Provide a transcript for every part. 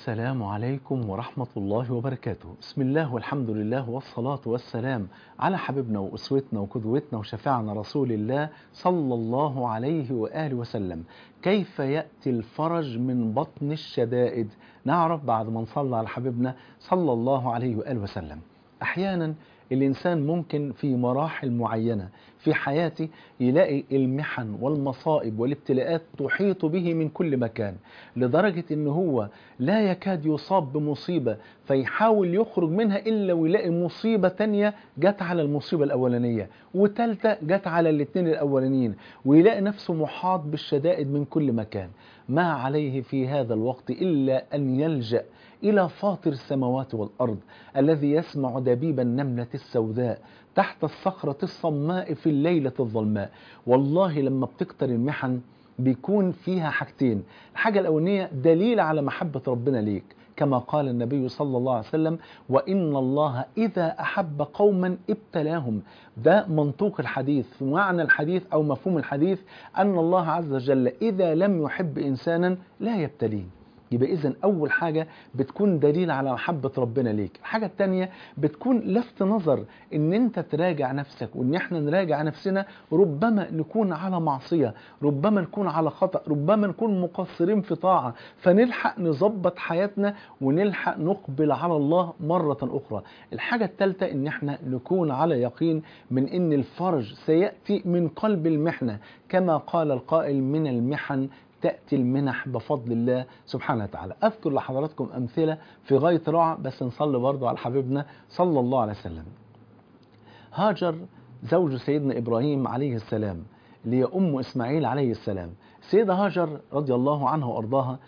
السلام عليكم ورحمة الله وبركاته بسم الله والحمد لله والصلاة والسلام على حبيبنا وأسوتنا وقدوتنا وشفاعنا رسول الله صلى الله عليه وآله وسلم كيف يأتي الفرج من بطن الشدائد نعرف بعد ما نصلى على حبيبنا صلى الله عليه وآله وسلم أحيانا الإنسان ممكن في مراحل معينة في حياته يلاقي المحن والمصائب والابتلاءات تحيط به من كل مكان لدرجة ان هو لا يكاد يصاب بمصيبة فيحاول يخرج منها إلا ويلاقي مصيبة تانية جت على المصيبة الأولانية وتالتة جت على الاثنين الأولانيين ويلاقي نفسه محاط بالشدائد من كل مكان ما عليه في هذا الوقت إلا أن يلجأ إلى فاطر السماوات والأرض الذي يسمع دبيب النملة السوداء تحت الصخرة الصماء في الليلة الظلماء والله لما بتكتر المحن بيكون فيها حاجتين الحاجة الأولانية دليل على محبة ربنا ليك كما قال النبي صلى الله عليه وسلم وإن الله إذا أحب قوما ابتلاهم ده منطوق الحديث معنى الحديث أو مفهوم الحديث أن الله عز وجل إذا لم يحب إنسانا لا يبتليه يبقى إذا أول حاجة بتكون دليل على محبة ربنا ليك الحاجة التانية بتكون لفت نظر إن أنت تراجع نفسك وإن إحنا نراجع نفسنا ربما نكون على معصية ربما نكون على خطأ ربما نكون مقصرين في طاعة فنلحق نظبط حياتنا ونلحق نقبل على الله مرة أخرى الحاجة الثالثة إن إحنا نكون على يقين من إن الفرج سيأتي من قلب المحنة كما قال القائل من المحن تأتي المنح بفضل الله سبحانه وتعالى أذكر لحضراتكم أمثلة في غاية روعة بس نصلي برضو على حبيبنا صلى الله عليه وسلم هاجر زوج سيدنا إبراهيم عليه السلام اللي هي أم إسماعيل عليه السلام سيدة هاجر رضي الله عنها وأرضاها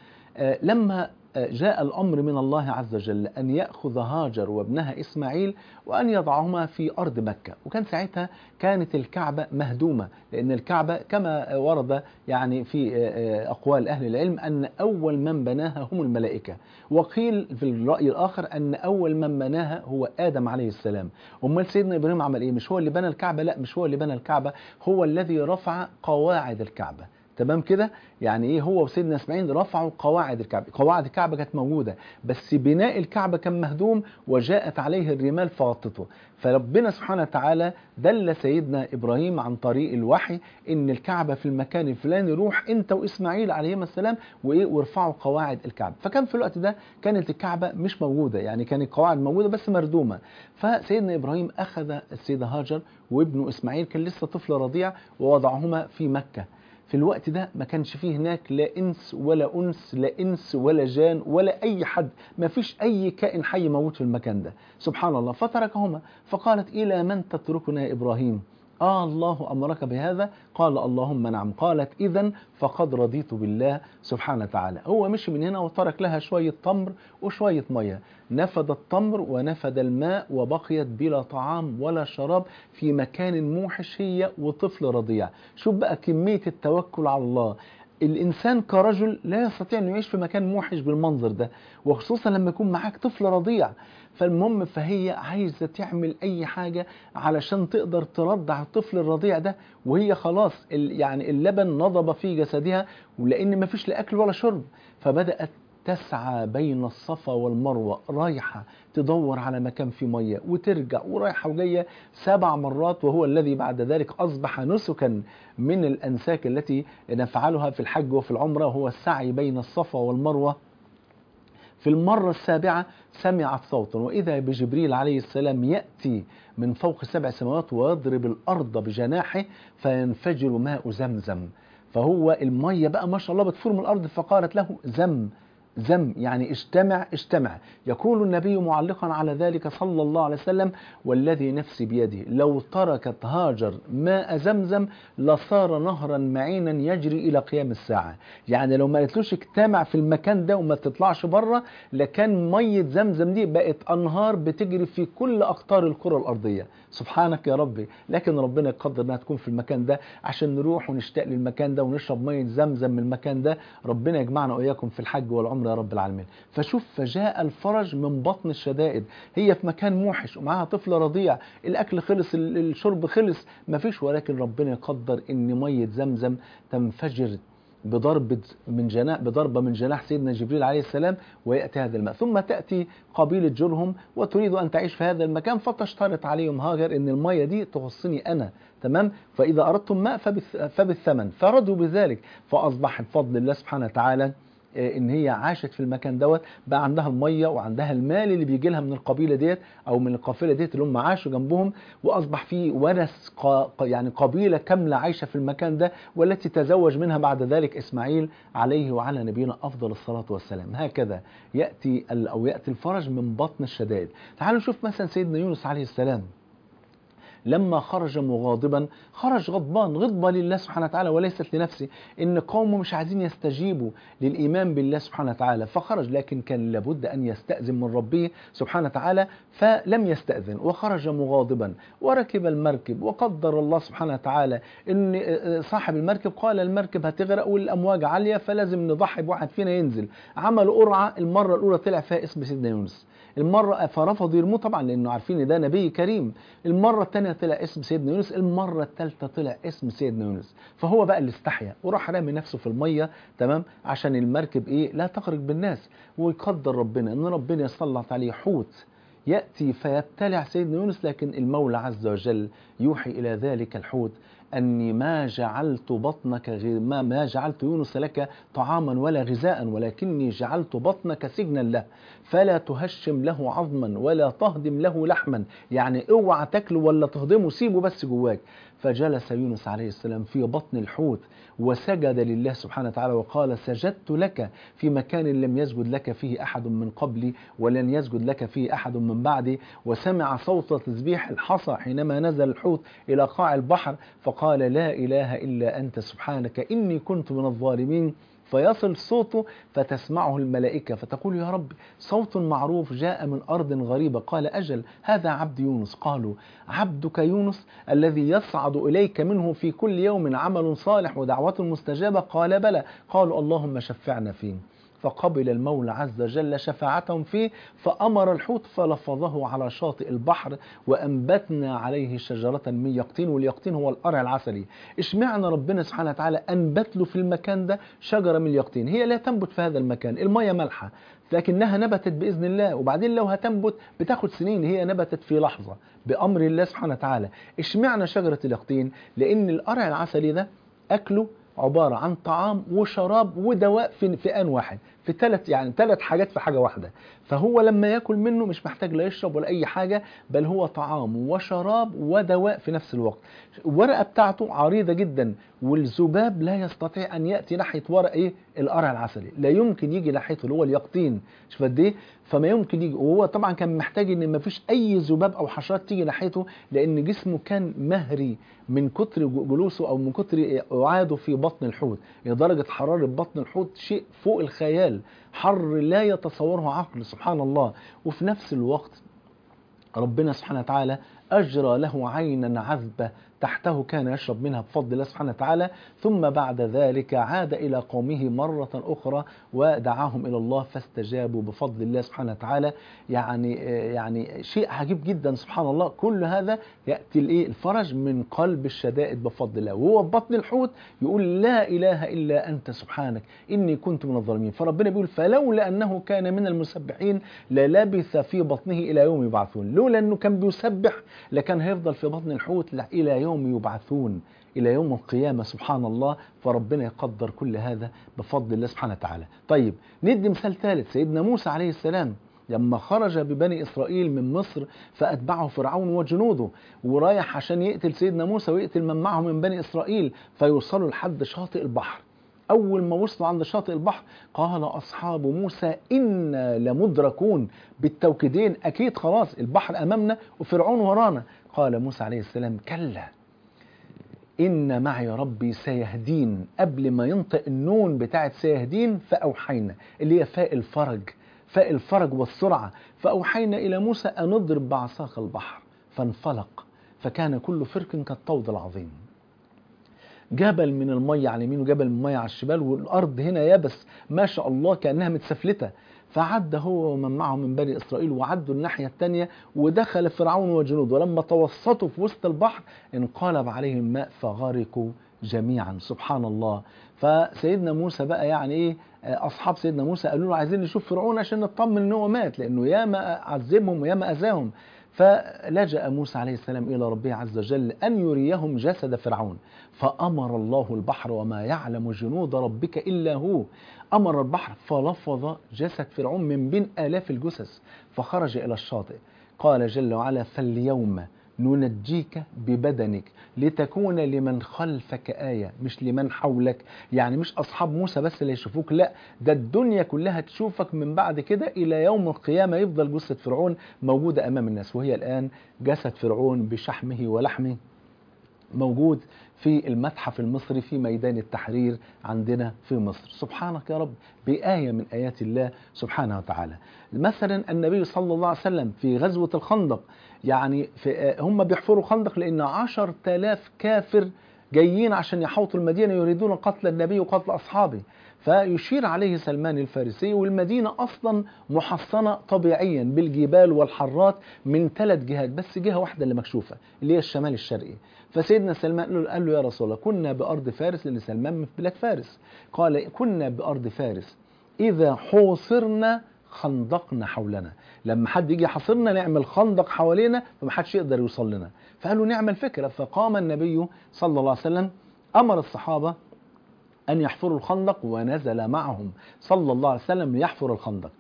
لما جاء الأمر من الله عز وجل أن يأخذ هاجر وابنها إسماعيل وأن يضعهما في أرض مكة وكان ساعتها كانت الكعبة مهدومة لأن الكعبة كما ورد يعني في أقوال أهل العلم أن أول من بناها هم الملائكة وقيل في الرأي الآخر أن أول من بناها هو آدم عليه السلام أمال سيدنا إبراهيم عمل إيه مش هو اللي بنى الكعبة لا مش هو اللي بنى الكعبة هو الذي رفع قواعد الكعبة تمام كده يعني ايه هو وسيدنا اسماعيل رفعوا قواعد الكعبه قواعد الكعبه كانت موجوده بس بناء الكعبه كان مهدوم وجاءت عليه الرمال فغطته فربنا سبحانه وتعالى دل سيدنا ابراهيم عن طريق الوحي ان الكعبه في المكان الفلاني روح انت واسماعيل عليهما السلام وايه وارفعوا قواعد الكعبه فكان في الوقت ده كانت الكعبه مش موجوده يعني كانت القواعد موجوده بس مردومه فسيدنا ابراهيم اخذ السيده هاجر وابنه اسماعيل كان لسه طفل رضيع ووضعهما في مكه في الوقت ده ما كانش فيه هناك لا انس ولا انس لا انس ولا جان ولا اي حد ما فيش اي كائن حي موجود في المكان ده سبحان الله فتركهما فقالت الى من تتركنا يا ابراهيم آه الله أمرك بهذا قال اللهم نعم قالت إذا فقد رضيت بالله سبحانه وتعالى هو مشي من هنا وترك لها شوية تمر وشوية مية نفد التمر ونفد الماء وبقيت بلا طعام ولا شراب في مكان موحش هي وطفل رضيع شوف بقى كمية التوكل على الله الإنسان كرجل لا يستطيع أن يعيش في مكان موحش بالمنظر ده وخصوصا لما يكون معاك طفل رضيع فالمهم فهي عايزة تعمل أي حاجة علشان تقدر ترضع الطفل الرضيع ده وهي خلاص يعني اللبن نضب في جسدها ولأن ما فيش لا أكل ولا شرب فبدأت تسعى بين الصفا والمروة رايحة تدور على مكان فيه مية وترجع ورايحة وجاية سبع مرات وهو الذي بعد ذلك أصبح نسكا من الأنساك التي نفعلها في الحج وفي العمرة هو السعي بين الصفا والمروة في المرة السابعة سمعت صوتا وإذا بجبريل عليه السلام يأتي من فوق سبع سماوات ويضرب الأرض بجناحه فينفجر ماء زمزم فهو المية بقى ما شاء الله بتفور من الأرض فقالت له زم زم يعني اجتمع اجتمع يقول النبي معلقا على ذلك صلى الله عليه وسلم والذي نفسي بيده لو تركت هاجر ماء زمزم لصار نهرا معينا يجري إلى قيام الساعة يعني لو ما قالتلوش اجتمع في المكان ده وما تطلعش بره لكان مية زمزم دي بقت أنهار بتجري في كل أقطار الكرة الأرضية سبحانك يا ربي لكن ربنا يقدر انها تكون في المكان ده عشان نروح ونشتاق للمكان ده ونشرب مية زمزم من المكان ده ربنا يجمعنا وإياكم في الحج والعمرة يا رب العالمين فشوف فجاء الفرج من بطن الشدائد هي في مكان موحش ومعاها طفل رضيع الأكل خلص الشرب خلص مفيش ولكن ربنا يقدر إن مية زمزم تنفجر بضرب من جناح بضربة من جناح سيدنا جبريل عليه السلام ويأتي هذا الماء ثم تأتي قبيلة جرهم وتريد أن تعيش في هذا المكان فتشترط عليهم هاجر أن المية دي تخصني أنا تمام فإذا أردتم ماء فبالث- فبالثمن فرضوا بذلك فأصبح بفضل الله سبحانه وتعالى آه، ان هي عاشت في المكان دوت بقى عندها الميه وعندها المال اللي بيجي لها من القبيله ديت او من القافله ديت اللي هم عاشوا جنبهم واصبح في ورث قا يعني قبيله كامله عايشه في المكان ده والتي تزوج منها بعد ذلك اسماعيل عليه وعلى نبينا افضل الصلاه والسلام هكذا ياتي ال- او ياتي الفرج من بطن الشدائد تعالوا نشوف مثلا سيدنا يونس عليه السلام لما خرج مغاضبا خرج غضبان غضبة لله سبحانه وتعالى وليست لنفسه إن قومه مش عايزين يستجيبوا للإيمان بالله سبحانه وتعالى فخرج لكن كان لابد أن يستأذن من ربه سبحانه وتعالى فلم يستأذن وخرج مغاضبا وركب المركب وقدر الله سبحانه وتعالى إن صاحب المركب قال المركب هتغرق والأمواج عالية فلازم نضحي بواحد فينا ينزل عملوا قرعة المرة الأولى طلع فيها اسم سيدنا يونس المرة فرفضوا يرموه طبعا لأنه عارفين إن ده نبي كريم المرة الثانية طلع اسم سيدنا يونس المرة الثالثة طلع اسم سيدنا يونس فهو بقى اللي استحيا وراح رامي نفسه في المية تمام عشان المركب إيه لا تخرج بالناس ويقدر ربنا إن ربنا يسلط عليه حوت يأتي فيبتلع سيدنا يونس لكن المولى عز وجل يوحي إلى ذلك الحوت أني ما جعلت بطنك غ... ما, ما جعلت يونس لك طعاما ولا غذاء ولكني جعلت بطنك سجنا له فلا تهشم له عظما ولا تهضم له لحما يعني اوعى تاكله ولا تهضمه سيبه بس جواك فجلس يونس عليه السلام في بطن الحوت وسجد لله سبحانه وتعالى وقال سجدت لك في مكان لم يسجد لك فيه أحد من قبلي ولن يسجد لك فيه أحد من بعدي وسمع صوت تسبيح الحصى حينما نزل الحوت إلى قاع البحر فقال لا إله إلا أنت سبحانك إني كنت من الظالمين فيصل صوته فتسمعه الملائكة فتقول يا رب صوت معروف جاء من أرض غريبة قال أجل هذا عبد يونس قالوا عبدك يونس الذي يصعد إليك منه في كل يوم عمل صالح ودعوة مستجابة قال بلى قالوا اللهم شفعنا فيه فقبل المولى عز وجل شفاعتهم فيه فأمر الحوت فلفظه على شاطئ البحر وأنبتنا عليه شجرة من يقطين واليقطين هو القرع العسلي اشمعنى ربنا سبحانه وتعالى أنبت له في المكان ده شجرة من اليقطين هي لا تنبت في هذا المكان المية مالحة لكنها نبتت بإذن الله وبعدين لو هتنبت بتاخد سنين هي نبتت في لحظة بأمر الله سبحانه وتعالى اشمعنى شجرة اليقطين لأن القرع العسلي ده أكله عبارة عن طعام وشراب ودواء في في آن واحد في ثلاث يعني ثلاث حاجات في حاجة واحدة فهو لما ياكل منه مش محتاج لا يشرب ولا أي حاجة بل هو طعام وشراب ودواء في نفس الوقت الورقة بتاعته عريضة جدا والذباب لا يستطيع أن يأتي ناحية ورق إيه القرع العسلي لا يمكن يجي ناحيته اللي هو اليقطين شوف قد إيه فما يمكن يجي وهو طبعا كان محتاج ان ما فيش اي ذباب او حشرات تيجي ناحيته لان جسمه كان مهري من كتر جلوسه او من كتر قعاده في بطن الحوت درجه حراره بطن الحوت شيء فوق الخيال حر لا يتصوره عقل سبحان الله وفي نفس الوقت ربنا سبحانه وتعالى أجرى له عينا عذبة تحته كان يشرب منها بفضل الله سبحانه وتعالى ثم بعد ذلك عاد إلى قومه مرة أخرى ودعاهم إلى الله فاستجابوا بفضل الله سبحانه وتعالى يعني يعني شيء عجيب جدا سبحان الله كل هذا يأتي الإيه الفرج من قلب الشدائد بفضل الله وهو بطن الحوت يقول لا إله إلا أنت سبحانك إني كنت من الظالمين فربنا بيقول فلولا أنه كان من المسبحين للبث في بطنه إلى يوم يبعثون لولا أنه كان بيسبح لكان هيفضل في بطن الحوت إلى يوم يبعثون إلى يوم القيامة سبحان الله فربنا يقدر كل هذا بفضل الله سبحانه وتعالى طيب ندي مثال ثالث سيدنا موسى عليه السلام لما خرج ببني إسرائيل من مصر فأتبعه فرعون وجنوده ورايح عشان يقتل سيدنا موسى ويقتل من معه من بني إسرائيل فيوصلوا لحد شاطئ البحر أول ما وصلوا عند شاطئ البحر قال أصحاب موسى إنا لمدركون بالتوكيدين أكيد خلاص البحر أمامنا وفرعون ورانا قال موسى عليه السلام كلا إن معي ربي سيهدين قبل ما ينطق النون بتاعت سيهدين فأوحينا اللي هي فاء الفرج فاء الفرج والسرعة فأوحينا إلى موسى أن اضرب بعصاك البحر فانفلق فكان كل فرق كالطود العظيم جبل من المية على اليمين وجبل من المية على الشمال والأرض هنا يابس ما شاء الله كأنها متسفلتة فعد هو ومن معه من بني إسرائيل وعدوا الناحية الثانية ودخل فرعون وجنوده ولما توسطوا في وسط البحر انقلب عليهم الماء فغرقوا جميعا سبحان الله فسيدنا موسى بقى يعني ايه اصحاب سيدنا موسى قالوا له عايزين نشوف فرعون عشان نطمن ان هو مات لانه ياما عذبهم وياما اذاهم فلجأ موسى عليه السلام إلى ربه عز وجل أن يريهم جسد فرعون فأمر الله البحر وما يعلم جنود ربك إلا هو أمر البحر فلفظ جسد فرعون من بين آلاف الجثث فخرج إلى الشاطئ قال جل وعلا فاليوم ننجيك ببدنك لتكون لمن خلفك آية مش لمن حولك يعني مش أصحاب موسى بس اللي يشوفوك لا ده الدنيا كلها تشوفك من بعد كده إلى يوم القيامة يفضل جثة فرعون موجودة أمام الناس وهي الآن جسد فرعون بشحمه ولحمه موجود في المتحف المصري في ميدان التحرير عندنا في مصر سبحانك يا رب بآية من آيات الله سبحانه وتعالى مثلا النبي صلى الله عليه وسلم في غزوة الخندق يعني في هم بيحفروا خندق لأن عشر تلاف كافر جايين عشان يحوطوا المدينة يريدون قتل النبي وقتل أصحابه فيشير عليه سلمان الفارسي والمدينة أصلا محصنة طبيعيا بالجبال والحرات من ثلاث جهات بس جهة واحدة اللي مكشوفة اللي هي الشمال الشرقي فسيدنا سلمان قال له, قال له يا رسول الله كنا بأرض فارس لأن سلمان من بلاد فارس قال كنا بأرض فارس إذا حوصرنا خندقنا حولنا لما حد يجي حاصرنا نعمل خندق حوالينا فمحدش يقدر يوصل لنا فقالوا نعمل فكرة فقام النبي صلى الله عليه وسلم أمر الصحابة أن يحفروا الخندق ونزل معهم صلى الله عليه وسلم ليحفر الخندق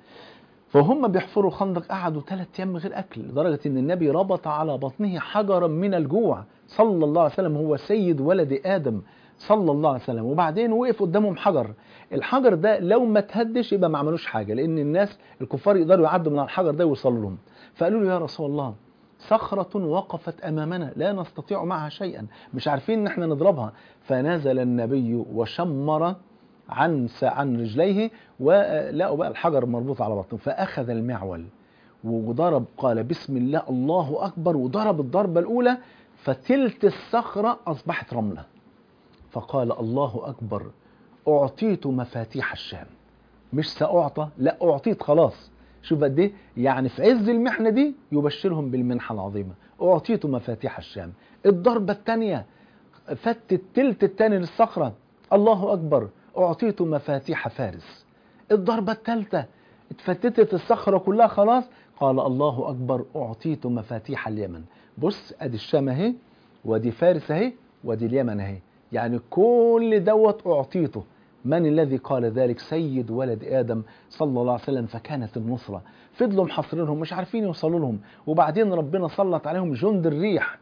فهم بيحفروا الخندق قعدوا ثلاث أيام من غير أكل لدرجة أن النبي ربط على بطنه حجرا من الجوع صلى الله عليه وسلم هو سيد ولد آدم صلى الله عليه وسلم وبعدين وقف قدامهم حجر الحجر ده لو ما تهدش يبقى ما عملوش حاجة لأن الناس الكفار يقدروا يعدوا من الحجر ده ويوصلوا لهم فقالوا له يا رسول الله صخرة وقفت أمامنا لا نستطيع معها شيئا مش عارفين ان احنا نضربها فنزل النبي وشمر عن عن رجليه ولقوا بقى الحجر مربوط على بطنه فأخذ المعول وضرب قال بسم الله الله أكبر وضرب الضربة الأولى فتلت الصخرة أصبحت رملة فقال الله أكبر أعطيت مفاتيح الشام مش سأعطى لا أعطيت خلاص شوف قد ايه يعني في عز المحنة دي يبشرهم بالمنحة العظيمة أعطيت مفاتيح الشام الضربة الثانية فت التلت الثاني للصخرة الله أكبر أعطيت مفاتيح فارس الضربة الثالثة اتفتتت الصخرة كلها خلاص قال الله أكبر أعطيت مفاتيح اليمن بص أدي الشام أهي ودي فارس أهي ودي اليمن أهي يعني كل دوت أعطيته من الذي قال ذلك سيد ولد آدم صلى الله عليه وسلم فكانت النصرة فضلوا محصرينهم مش عارفين يوصلوا لهم وبعدين ربنا سلط عليهم جند الريح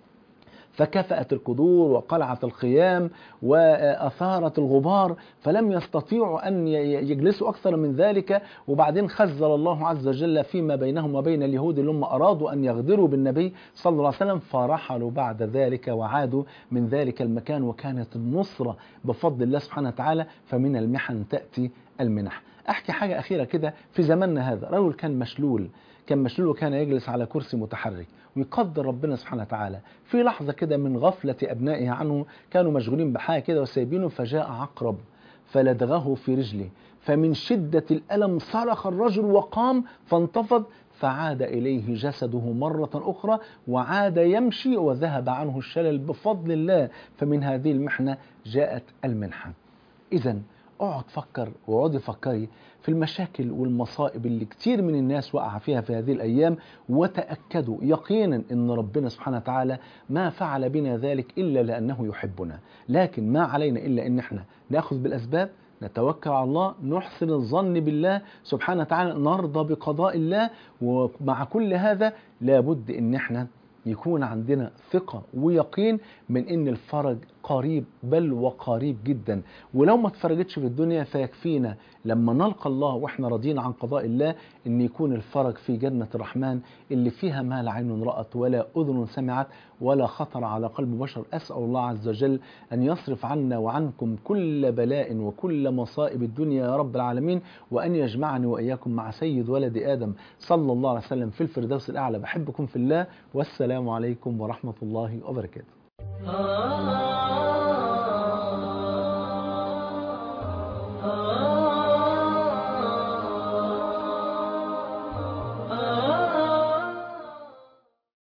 فكفأت القدور وقلعت الخيام وأثارت الغبار فلم يستطيعوا أن يجلسوا أكثر من ذلك وبعدين خزل الله عز وجل فيما بينهم وبين اليهود اللي هم أرادوا أن يغدروا بالنبي صلى الله عليه وسلم فرحلوا بعد ذلك وعادوا من ذلك المكان وكانت النصرة بفضل الله سبحانه وتعالى فمن المحن تأتي المنح أحكي حاجة أخيرة كده في زماننا هذا رجل كان مشلول كان مشلول وكان يجلس على كرسي متحرك ويقدر ربنا سبحانه وتعالى في لحظة كده من غفلة أبنائه عنه كانوا مشغولين بحاجة كده وسايبينه فجاء عقرب فلدغه في رجله فمن شدة الألم صرخ الرجل وقام فانتفض فعاد إليه جسده مرة أخرى وعاد يمشي وذهب عنه الشلل بفضل الله فمن هذه المحنة جاءت المنحة إذا اقعد فكر واقعدي فكري في المشاكل والمصائب اللي كتير من الناس وقع فيها في هذه الأيام وتأكدوا يقينا أن ربنا سبحانه وتعالى ما فعل بنا ذلك إلا لأنه يحبنا لكن ما علينا إلا أن احنا نأخذ بالأسباب نتوكل على الله نحسن الظن بالله سبحانه وتعالى نرضى بقضاء الله ومع كل هذا لابد ان احنا يكون عندنا ثقة ويقين من ان الفرج قريب بل وقريب جدا ولو ما اتفرجتش في الدنيا فيكفينا لما نلقى الله واحنا راضيين عن قضاء الله ان يكون الفرج في جنة الرحمن اللي فيها ما لا عين رأت ولا أذن سمعت ولا خطر على قلب بشر أسأل الله عز وجل أن يصرف عنا وعنكم كل بلاء وكل مصائب الدنيا يا رب العالمين وأن يجمعني وإياكم مع سيد ولد آدم صلى الله عليه وسلم في الفردوس الأعلى بحبكم في الله والسلام عليكم ورحمة الله وبركاته